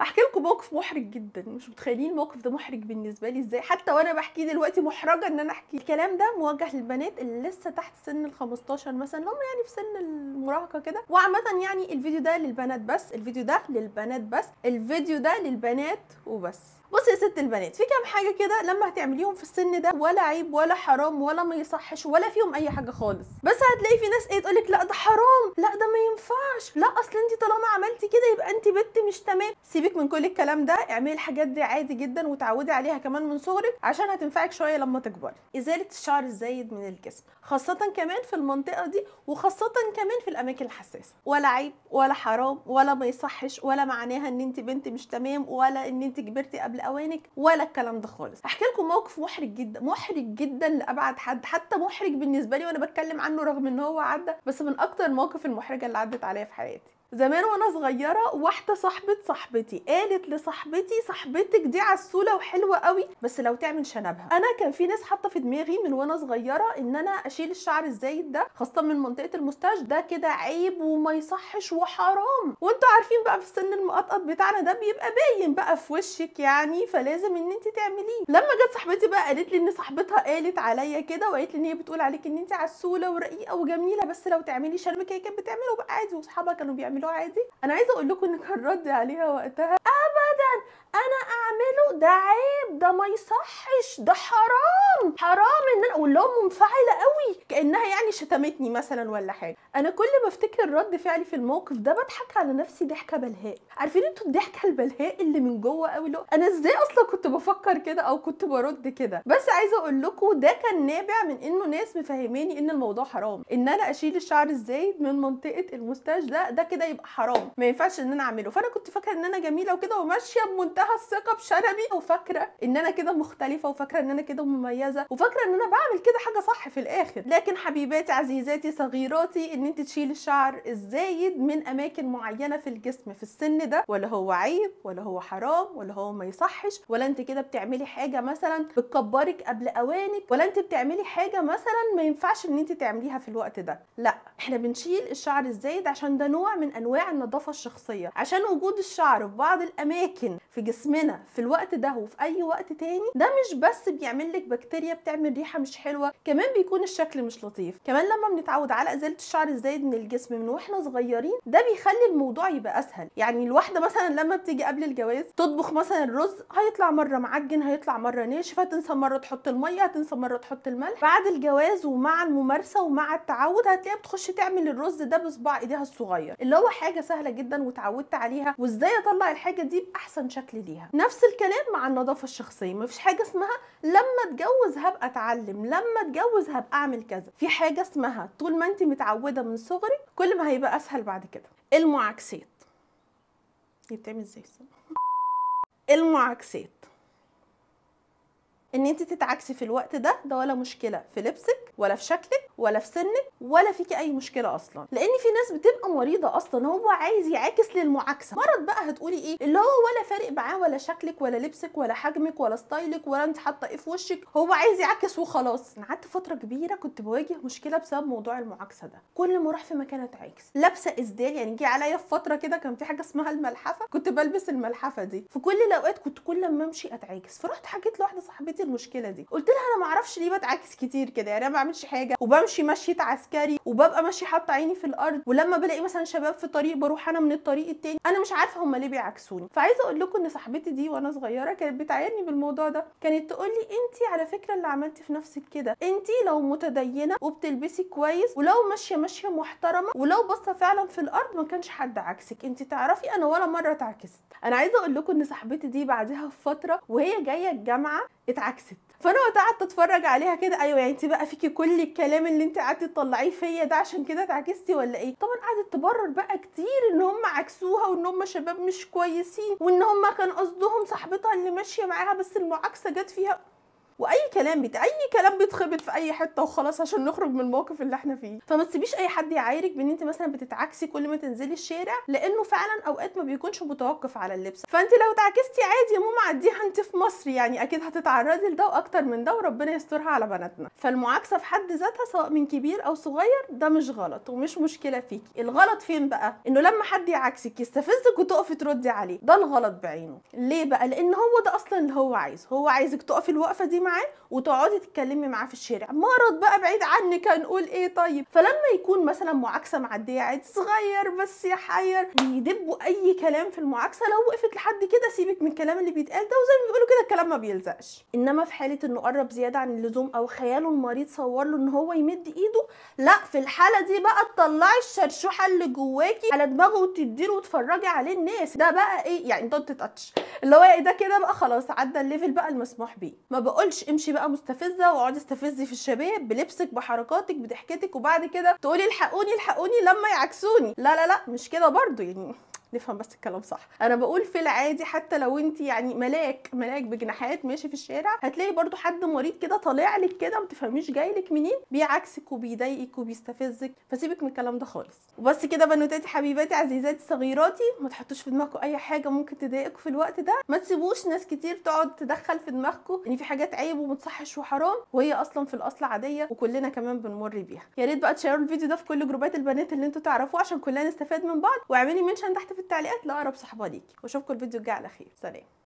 احكي لكم موقف محرج جدا مش متخيلين الموقف ده محرج بالنسبه لي ازاي حتى وانا بحكيه دلوقتي محرجه ان انا احكي الكلام ده موجه للبنات اللي لسه تحت سن ال 15 مثلا اللي هم يعني في سن المراهقه كده وعامه يعني الفيديو ده للبنات بس الفيديو ده للبنات بس الفيديو ده للبنات وبس بصي يا ست البنات في كام حاجه كده لما هتعمليهم في السن ده ولا عيب ولا حرام ولا ما يصحش ولا فيهم اي حاجه خالص بس هتلاقي في ناس ايه تقولك لا ده حرام لا ده ما ينفعش لا اصل انت طالما عملتي كده يبقى انت بنت مش تمام سيبك من كل الكلام ده اعملي الحاجات دي عادي جدا وتعودي عليها كمان من صغرك عشان هتنفعك شويه لما تكبري ازاله الشعر الزايد من الجسم خاصه كمان في المنطقه دي وخاصه كمان في الاماكن الحساسه ولا عيب ولا حرام ولا ما يصحش ولا معناها ان انت بنت مش تمام ولا ان انت كبرتي قبل اوانك ولا الكلام ده خالص احكي لكم موقف محرج جدا محرج جدا لابعد حد حتى محرج بالنسبه لي وانا بتكلم عنه رغم ان هو عدى بس من اكتر المواقف المحرجه اللي عدت عليا في حياتي زمان وانا صغيره واحده صاحبه صاحبتي قالت لصاحبتي صاحبتك دي عسوله وحلوه قوي بس لو تعمل شنبها انا كان في ناس حاطه في دماغي من وانا صغيره ان انا اشيل الشعر الزايد ده خاصه من منطقه المستاش ده كده عيب وما يصحش وحرام وانتوا عارفين بقى في السن المقطط بتاعنا ده بيبقى باين بقى في وشك يعني فلازم ان انت تعمليه لما جت صاحبتي بقى قالت لي ان صاحبتها قالت عليا كده وقالت لي ان هي بتقول عليك ان انت عسوله ورقيقه وجميله بس لو تعملي شنبك هي كانت بتعمله بقى عادي واصحابها كانوا بيعملوا بيعملوه عادي انا عايزه اقول لكم ان كان ردي عليها وقتها ابدا انا اعمله ده عيب ده ما يصحش ده حرام حرام ان انا اقول لهم منفعله قوي كانها يعني شتمتني مثلا ولا حاجه انا كل ما افتكر رد فعلي في الموقف ده بضحك على نفسي ضحكه بلهاء عارفين انتوا الضحكه البلهاء اللي من جوه قوي لو انا ازاي اصلا كنت بفكر كده او كنت برد كده بس عايزه اقول لكم ده كان نابع من انه ناس مفهماني ان الموضوع حرام ان انا اشيل الشعر الزايد من منطقه المستاش ده ده كده يبقى حرام ما ينفعش ان انا اعمله فانا كنت فاكره ان انا جميله وكده وماشيه بمنتهى الثقه بشنبي وفاكره ان انا كده مختلفه وفاكره ان انا كده مميزه وفاكره ان انا بعمل كده حاجه صح في الاخر لكن حبيباتي عزيزاتي صغيراتي ان انت تشيل الشعر الزايد من اماكن معينه في الجسم في السن ده ولا هو عيب ولا هو حرام ولا هو ما يصحش ولا انت كده بتعملي حاجه مثلا بتكبرك قبل اوانك ولا انت بتعملي حاجه مثلا ما ينفعش ان انت تعمليها في الوقت ده لا احنا بنشيل الشعر الزايد عشان ده نوع من انواع النظافه الشخصيه عشان وجود الشعر في بعض الاماكن في جسمنا في الوقت ده وفي اي وقت تاني ده مش بس بيعمل لك بكتيريا بتعمل ريحه مش حلوه كمان بيكون الشكل مش لطيف كمان لما بنتعود على ازاله الشعر الزايد من الجسم من واحنا صغيرين ده بيخلي الموضوع يبقى اسهل يعني الواحده مثلا لما بتيجي قبل الجواز تطبخ مثلا الرز هيطلع مره معجن هيطلع مره ناشف هتنسى مره تحط الميه هتنسى مره تحط الملح بعد الجواز ومع الممارسه ومع التعود هتلاقيها بتخش تعمل الرز ده بصباع ايديها الصغير اللي هو حاجه سهله جدا وتعودت عليها وازاي اطلع الحاجه دي باحسن شكل ليها نفس الكلام مع النظافه الشخصيه مفيش حاجه اسمها لما اتجوز هبقى اتعلم لما اتجوز هبقى اعمل كذا في حاجه اسمها طول ما انت متعوده من صغرك كل ما هيبقى اسهل بعد كده المعاكسات هي بتعمل ازاي المعاكسات ان انت تتعكسي في الوقت ده ده ولا مشكله في لبسك ولا في شكلك ولا في سنك ولا فيكي اي مشكله اصلا لان في ناس بتبقى مريضه اصلا هو عايز يعاكس للمعاكسه مرض بقى هتقولي ايه اللي هو ولا فارق معاه ولا شكلك ولا لبسك ولا حجمك ولا ستايلك ولا انت حاطه ايه في وشك هو عايز يعكس وخلاص انا قعدت فتره كبيره كنت بواجه مشكله بسبب موضوع المعاكسه ده كل ما اروح في مكان اتعاكس لابسه اسدال يعني جه عليا في فتره كده كان في حاجه اسمها الملحفه كنت بلبس الملحفه دي في كل الاوقات كنت كل ما امشي اتعاكس فرحت حكيت لواحده صاحبتي المشكله دي قلت لها انا ما اعرفش ليه بتعاكس كتير كده يعني انا ما بعملش حاجه وبمشي مشيه عسكري وببقى ماشيه حاطه عيني في الارض ولما بلاقي مثلا شباب في طريق بروح انا من الطريق التاني انا مش عارفه هم ليه بيعكسوني فعايزه اقول لكم ان صاحبتي دي وانا صغيره كانت بتعايرني بالموضوع ده كانت تقول لي انت على فكره اللي عملتي في نفسك كده انت لو متدينه وبتلبسي كويس ولو ماشيه ماشيه محترمه ولو باصه فعلا في الارض ما كانش حد عكسك انت تعرفي انا ولا مره اتعكست انا عايزه اقول لكم ان صاحبتي دي بعدها بفتره وهي جايه الجامعه اتعكست فانا وقتها قعدت اتفرج عليها كده ايوه يعني انت بقى فيكي كل الكلام اللي انت قعدتي تطلعيه فيا ده عشان كده اتعكستي ولا ايه طبعا قعدت تبرر بقى كتير ان هم عكسوها وان هم شباب مش كويسين وان هم كان قصدهم صاحبتها اللي ماشيه معاها بس المعاكسه جت فيها واي كلام بيت اي كلام بيتخبط في اي حته وخلاص عشان نخرج من الموقف اللي احنا فيه فما تسيبيش اي حد يعايرك بان انت مثلا بتتعكسي كل ما تنزلي الشارع لانه فعلا اوقات ما بيكونش متوقف على اللبس فانت لو اتعكستي عادي يا ماما عديها انت في مصر يعني اكيد هتتعرضي لده واكتر من ده وربنا يسترها على بناتنا فالمعاكسه في حد ذاتها سواء من كبير او صغير ده مش غلط ومش مشكله فيكي الغلط فين بقى انه لما حد يعكسك يستفزك وتقفي تردي عليه ده الغلط بعينه ليه بقى لان هو ده اصلا اللي هو عايزه هو عايزك تقفي الوقفه دي معاه وتقعدي تتكلمي معاه في الشارع مرض بقى بعيد عنك هنقول ايه طيب فلما يكون مثلا معاكسه معديه عادي صغير بس يحير يدبوا اي كلام في المعاكسه لو وقفت لحد كده سيبك من الكلام اللي بيتقال ده وزي ما بيقولوا كده الكلام ما بيلزقش انما في حاله انه قرب زياده عن اللزوم او خياله المريض صور له ان هو يمد ايده لا في الحاله دي بقى تطلعي الشرشوحه اللي جواكي على دماغه وتديله وتفرجي عليه الناس ده بقى ايه يعني دونت تاتش اللي هو ايه ده كده بقى خلاص عدى الليفل بقى المسموح بيه ما بقولش امشي بقى مستفزه واقعدي استفزي في الشباب بلبسك بحركاتك بضحكتك وبعد كده تقولي الحقوني الحقوني لما يعكسوني لا لا لا مش كده برضو يعني نفهم بس الكلام صح انا بقول في العادي حتى لو انت يعني ملاك ملاك بجناحات ماشي في الشارع هتلاقي برضو حد مريض كده طالع لك كده ما تفهميش جاي لك منين بيعكسك وبيضايقك وبيستفزك فسيبك من الكلام ده خالص وبس كده بنوتاتي حبيباتي عزيزاتي صغيراتي ما تحطوش في دماغكم اي حاجه ممكن تضايقكم في الوقت ده ما تسيبوش ناس كتير تقعد تدخل في دماغكم ان في حاجات عيب ومتصحش وحرام وهي اصلا في الاصل عاديه وكلنا كمان بنمر بيها يا ريت بقى تشيروا الفيديو ده في كل جروبات البنات اللي انتوا تعرفوه عشان كلنا نستفاد من بعض واعملي منشن تحت في التعليقات لاقرب صحبه ليكي واشوفكم الفيديو الجاي على خير سلام